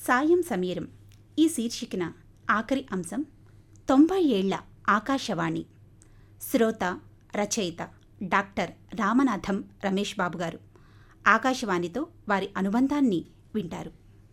సాయం సమీరం ఈ శీర్షికన ఆఖరి అంశం తొంభై ఏళ్ల ఆకాశవాణి శ్రోత రచయిత డాక్టర్ రామనాథం రమేష్ బాబు గారు ఆకాశవాణితో వారి అనుబంధాన్ని వింటారు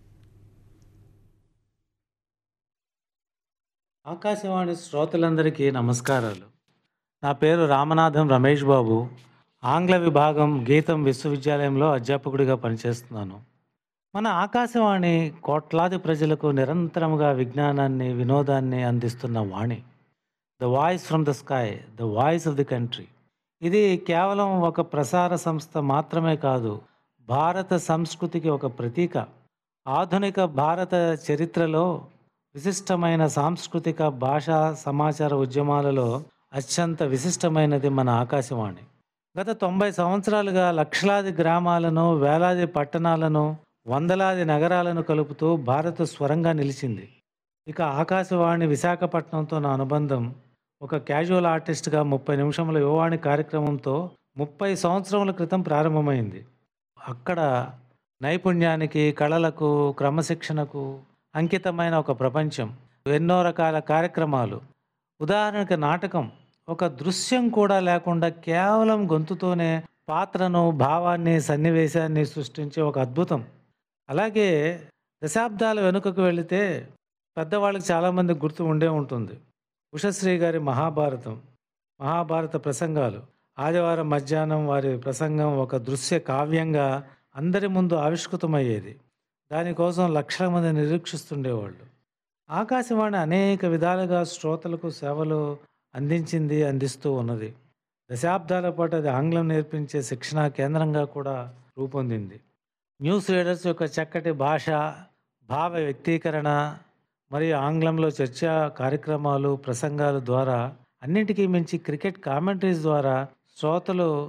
ఆకాశవాణి శ్రోతలందరికీ నమస్కారాలు నా పేరు రామనాథం రమేష్ బాబు ఆంగ్ల విభాగం గీతం విశ్వవిద్యాలయంలో అధ్యాపకుడిగా పనిచేస్తున్నాను మన ఆకాశవాణి కోట్లాది ప్రజలకు నిరంతరముగా విజ్ఞానాన్ని వినోదాన్ని అందిస్తున్న Vani the voice from the sky the voice of the country ఇది కేవలం ఒక ప్రసార సంస్థ మాత్రమే కాదు భారత సంస్కృతికి ఒక ప్రతీక ఆధునిక భారత చరిత్రలో విశిష్టమైన సాంస్కృతిక భాషా సమాచార ఉద్యమాలలో అత్యంత విశిష్టమైనది మన ఆకాశవాణి గత తొంభై సంవత్సరాలుగా లక్షలాది గ్రామాలను వేలాది పట్టణాలను వందలాది నగరాలను కలుపుతూ భారత స్వరంగా నిలిచింది ఇక ఆకాశవాణి విశాఖపట్నంతో నా అనుబంధం ఒక క్యాజువల్ ఆర్టిస్ట్గా ముప్పై నిమిషముల యువవాణి కార్యక్రమంతో ముప్పై సంవత్సరముల క్రితం ప్రారంభమైంది అక్కడ నైపుణ్యానికి కళలకు క్రమశిక్షణకు అంకితమైన ఒక ప్రపంచం ఎన్నో రకాల కార్యక్రమాలు ఉదాహరణకు నాటకం ఒక దృశ్యం కూడా లేకుండా కేవలం గొంతుతోనే పాత్రను భావాన్ని సన్నివేశాన్ని సృష్టించే ఒక అద్భుతం అలాగే దశాబ్దాల వెనుకకు వెళితే పెద్దవాళ్ళకి చాలామంది గుర్తు ఉండే ఉంటుంది ఉషశ్రీ గారి మహాభారతం మహాభారత ప్రసంగాలు ఆదివారం మధ్యాహ్నం వారి ప్రసంగం ఒక దృశ్య కావ్యంగా అందరి ముందు ఆవిష్కృతమయ్యేది దానికోసం లక్షల మంది నిరీక్షిస్తుండేవాళ్ళు ఆకాశవాణి అనేక విధాలుగా శ్రోతలకు సేవలు అందించింది అందిస్తూ ఉన్నది దశాబ్దాల పాటు అది ఆంగ్లం నేర్పించే శిక్షణా కేంద్రంగా కూడా రూపొందింది న్యూస్ రీడర్స్ యొక్క చక్కటి భాష భావ వ్యక్తీకరణ మరియు ఆంగ్లంలో చర్చా కార్యక్రమాలు ప్రసంగాల ద్వారా అన్నింటికీ మించి క్రికెట్ కామెంటరీస్ ద్వారా శ్రోతలు